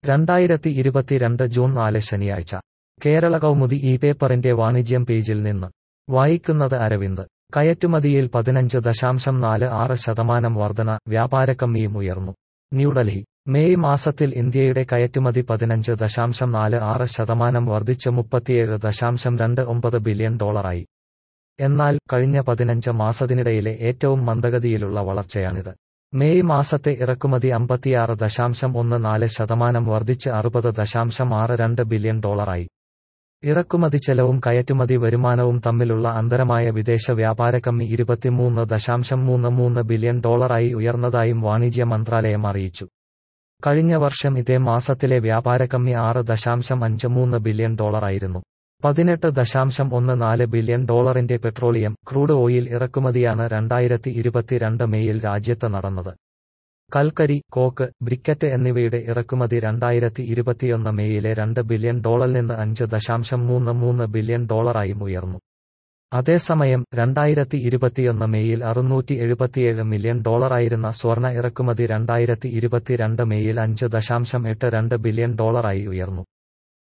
രണ്ടായിരത്തി ഇരുപത്തിരണ്ട് ജൂൺ നാല് ശനിയാഴ്ച കേരള കൗമുദി ഈ പേപ്പറിന്റെ വാണിജ്യം പേജിൽ നിന്ന് വായിക്കുന്നത് അരവിന്ദ് കയറ്റുമതിയിൽ പതിനഞ്ച് ദശാംശം നാല് ആറ് ശതമാനം വർധന വ്യാപാരക്കമ്മിയും ഉയർന്നു ന്യൂഡൽഹി മെയ് മാസത്തിൽ ഇന്ത്യയുടെ കയറ്റുമതി പതിനഞ്ച് ദശാംശം നാല് ആറ് ശതമാനം വർദ്ധിച്ച് മുപ്പത്തിയേഴ് ദശാംശം രണ്ട് ഒമ്പത് ബില്യൺ ഡോളറായി എന്നാൽ കഴിഞ്ഞ പതിനഞ്ച് മാസത്തിനിടയിലെ ഏറ്റവും മന്ദഗതിയിലുള്ള വളർച്ചയാണിത് മെയ് മാസത്തെ ഇറക്കുമതി അമ്പത്തിയാറ് ദശാംശം ഒന്ന് നാല് ശതമാനം വർദ്ധിച്ച് അറുപത് ദശാംശം ആറ് രണ്ട് ബില്യൺ ഡോളറായി ഇറക്കുമതി ചെലവും കയറ്റുമതി വരുമാനവും തമ്മിലുള്ള അന്തരമായ വിദേശ വ്യാപാരക്കമ്മി ഇരുപത്തിമൂന്ന് ദശാംശം മൂന്ന് മൂന്ന് ബില്യൺ ഡോളറായി ഉയർന്നതായും വാണിജ്യ മന്ത്രാലയം അറിയിച്ചു കഴിഞ്ഞ വർഷം ഇതേ മാസത്തിലെ വ്യാപാരക്കമ്മി ആറ് ദശാംശം അഞ്ച് മൂന്ന് ബില്യൺ ഡോളറായിരുന്നു പതിനെട്ട് ദശാംശം ഒന്ന് നാല് ബില്യൺ ഡോളറിന്റെ പെട്രോളിയം ക്രൂഡ് ഓയിൽ ഇറക്കുമതിയാണ് രണ്ടായിരത്തി ഇരുപത്തിരണ്ട് മെയ്യിൽ രാജ്യത്ത് നടന്നത് കൽക്കരി കോക്ക് ബ്രിക്കറ്റ് എന്നിവയുടെ ഇറക്കുമതി രണ്ടായിരത്തി ഇരുപത്തിയൊന്ന് മെയ്യിലെ രണ്ട് ബില്യൺ ഡോളറിൽ നിന്ന് അഞ്ച് ദശാംശം മൂന്ന് മൂന്ന് ബില്യൺ ഡോളറായും ഉയർന്നു അതേസമയം രണ്ടായിരത്തി ഇരുപത്തിയൊന്ന് മെയ്യിൽ അറുന്നൂറ്റി എഴുപത്തിയേഴ് മില്യൺ ഡോളറായിരുന്ന സ്വർണ്ണ ഇറക്കുമതി രണ്ടായിരത്തി ഇരുപത്തിരണ്ട് മെയ്യിൽ അഞ്ച് ദശാംശം എട്ട് രണ്ട് ബില്യൺ ഡോളറായി ഉയർന്നു